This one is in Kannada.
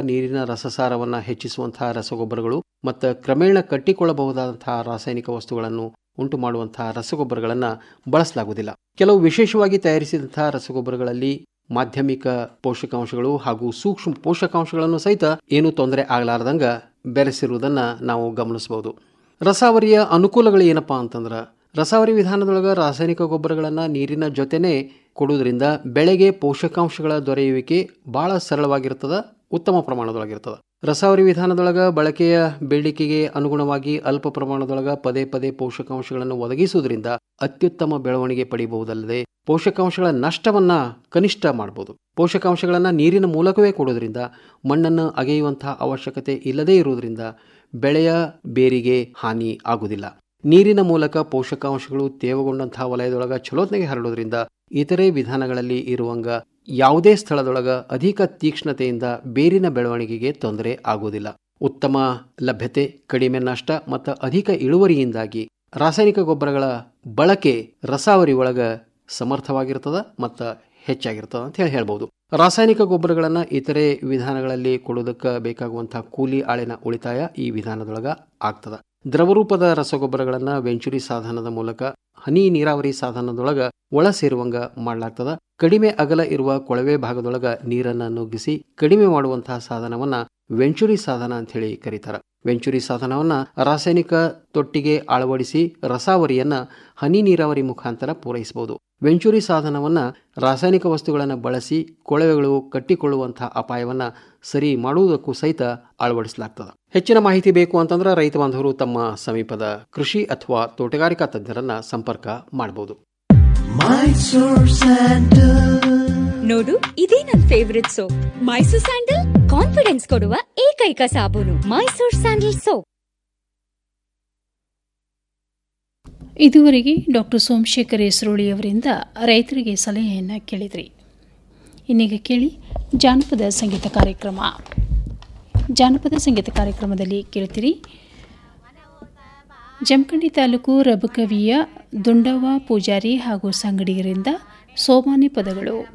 ನೀರಿನ ರಸಸಾರವನ್ನು ಹೆಚ್ಚಿಸುವಂತಹ ರಸಗೊಬ್ಬರಗಳು ಮತ್ತು ಕ್ರಮೇಣ ಕಟ್ಟಿಕೊಳ್ಳಬಹುದಾದಂತಹ ರಾಸಾಯನಿಕ ವಸ್ತುಗಳನ್ನು ಉಂಟು ಮಾಡುವಂತಹ ರಸಗೊಬ್ಬರಗಳನ್ನು ಬಳಸಲಾಗುವುದಿಲ್ಲ ಕೆಲವು ವಿಶೇಷವಾಗಿ ತಯಾರಿಸಿದಂತಹ ರಸಗೊಬ್ಬರಗಳಲ್ಲಿ ಮಾಧ್ಯಮಿಕ ಪೋಷಕಾಂಶಗಳು ಹಾಗೂ ಸೂಕ್ಷ್ಮ ಪೋಷಕಾಂಶಗಳನ್ನು ಸಹಿತ ಏನೂ ತೊಂದರೆ ಆಗಲಾರ್ದಂಗ ಬೆರೆಸಿರುವುದನ್ನು ನಾವು ಗಮನಿಸಬಹುದು ರಸಾವರಿಯ ಅನುಕೂಲಗಳು ಏನಪ್ಪಾ ಅಂತಂದ್ರೆ ರಸಾವರಿ ವಿಧಾನದೊಳಗೆ ರಾಸಾಯನಿಕ ಗೊಬ್ಬರಗಳನ್ನು ನೀರಿನ ಜೊತೆನೇ ಕೊಡುವುದರಿಂದ ಬೆಳೆಗೆ ಪೋಷಕಾಂಶಗಳ ದೊರೆಯುವಿಕೆ ಬಹಳ ಸರಳವಾಗಿರ್ತದ ಉತ್ತಮ ಪ್ರಮಾಣದೊಳಗಿರ್ತದೆ ರಸಾವರಿ ವಿಧಾನದೊಳಗೆ ಬಳಕೆಯ ಬೇಡಿಕೆಗೆ ಅನುಗುಣವಾಗಿ ಅಲ್ಪ ಪ್ರಮಾಣದೊಳಗೆ ಪದೇ ಪದೇ ಪೋಷಕಾಂಶಗಳನ್ನು ಒದಗಿಸುವುದರಿಂದ ಅತ್ಯುತ್ತಮ ಬೆಳವಣಿಗೆ ಪಡೆಯಬಹುದಲ್ಲದೆ ಪೋಷಕಾಂಶಗಳ ನಷ್ಟವನ್ನ ಕನಿಷ್ಠ ಮಾಡಬಹುದು ಪೋಷಕಾಂಶಗಳನ್ನು ನೀರಿನ ಮೂಲಕವೇ ಕೊಡೋದ್ರಿಂದ ಮಣ್ಣನ್ನು ಅಗೆಯುವಂತಹ ಅವಶ್ಯಕತೆ ಇಲ್ಲದೇ ಇರುವುದರಿಂದ ಬೆಳೆಯ ಬೇರಿಗೆ ಹಾನಿ ಆಗುವುದಿಲ್ಲ ನೀರಿನ ಮೂಲಕ ಪೋಷಕಾಂಶಗಳು ತೇವಗೊಂಡಂತಹ ವಲಯದೊಳಗ ಚಲೋತ್ನೆಗೆ ಹರಡೋದ್ರಿಂದ ಇತರೆ ವಿಧಾನಗಳಲ್ಲಿ ಇರುವಂಗ ಯಾವುದೇ ಸ್ಥಳದೊಳಗ ಅಧಿಕ ತೀಕ್ಷ್ಣತೆಯಿಂದ ಬೇರಿನ ಬೆಳವಣಿಗೆಗೆ ತೊಂದರೆ ಆಗುವುದಿಲ್ಲ ಉತ್ತಮ ಲಭ್ಯತೆ ಕಡಿಮೆ ನಷ್ಟ ಮತ್ತು ಅಧಿಕ ಇಳುವರಿಯಿಂದಾಗಿ ರಾಸಾಯನಿಕ ಗೊಬ್ಬರಗಳ ಬಳಕೆ ರಸಾವರಿ ಒಳಗ ಸಮರ್ಥವಾಗಿರ್ತದ ಮತ್ತು ಹೆಚ್ಚಾಗಿರ್ತದ ಅಂತ ಹೇಳಿ ಹೇಳ್ಬೋದು ರಾಸಾಯನಿಕ ಗೊಬ್ಬರಗಳನ್ನು ಇತರೆ ವಿಧಾನಗಳಲ್ಲಿ ಕೊಡೋದಕ್ಕೆ ಬೇಕಾಗುವಂತಹ ಕೂಲಿ ಆಳಿನ ಉಳಿತಾಯ ಈ ವಿಧಾನದೊಳಗ ಆಗ್ತದ ದ್ರವರೂಪದ ರಸಗೊಬ್ಬರಗಳನ್ನು ವೆಂಚುರಿ ಸಾಧನದ ಮೂಲಕ ಹನಿ ನೀರಾವರಿ ಸಾಧನದೊಳಗ ಒಳ ಸೇರುವಂಗ ಮಾಡಲಾಗ್ತದ ಕಡಿಮೆ ಅಗಲ ಇರುವ ಕೊಳವೆ ಭಾಗದೊಳಗ ನೀರನ್ನು ನುಗ್ಗಿಸಿ ಕಡಿಮೆ ಮಾಡುವಂತಹ ಸಾಧನವನ್ನ ವೆಂಚುರಿ ಸಾಧನ ಅಂತ ಹೇಳಿ ಕರೀತಾರ ವೆಂಚುರಿ ಸಾಧನವನ್ನ ರಾಸಾಯನಿಕ ತೊಟ್ಟಿಗೆ ಅಳವಡಿಸಿ ರಸಾವರಿಯನ್ನ ಹನಿ ನೀರಾವರಿ ಮುಖಾಂತರ ಪೂರೈಸಬಹುದು ವೆಂಚುರಿ ಸಾಧನವನ್ನ ರಾಸಾಯನಿಕ ವಸ್ತುಗಳನ್ನು ಬಳಸಿ ಕೊಳವೆಗಳು ಕಟ್ಟಿಕೊಳ್ಳುವಂತಹ ಅಪಾಯವನ್ನ ಸರಿ ಮಾಡುವುದಕ್ಕೂ ಸಹಿತ ಅಳವಡಿಸಲಾಗ್ತದೆ ಹೆಚ್ಚಿನ ಮಾಹಿತಿ ಬೇಕು ಅಂತಂದ್ರೆ ರೈತ ಬಾಂಧವರು ತಮ್ಮ ಸಮೀಪದ ಕೃಷಿ ಅಥವಾ ತೋಟಗಾರಿಕಾ ತಜ್ಞರನ್ನ ಸಂಪರ್ಕ ಮಾಡಬಹುದು ನೋಡು ಇದೇ ನನ್ favourite soap Mysore sandal confidence ಕೊಡುವ ಏಕೈಕ ಸಾಬೂನು ಮೈಸೂರ್ ಸ್ಯಾಂಡಲ್ ಸೋಪ್ ಇದುವರೆಗೆ ಡಾಕ್ಟರ್ ಸೋಮಶೇಖರ್ ಹೆಸರೋಳಿ ಅವರಿಂದ ರೈತರಿಗೆ ಸಲಹೆಯನ್ನು ಕೇಳಿದ್ರಿ ಇನ್ನೀಗ ಕೇಳಿ ಜಾನಪದ ಸಂಗೀತ ಕಾರ್ಯಕ್ರಮ ಜಾನಪದ ಸಂಗೀತ ಕಾರ್ಯಕ್ರಮದಲ್ಲಿ ಕೇಳ್ತೀರಿ ಜಮಖಂಡಿ ತಾಲೂಕು ರಬಕವಿಯ ದುಂಡವ್ವ ಪೂಜಾರಿ ಹಾಗೂ ಸಂಗಡಿಗರಿಂದ ಸೋಮಾನಿ ಪದಗಳು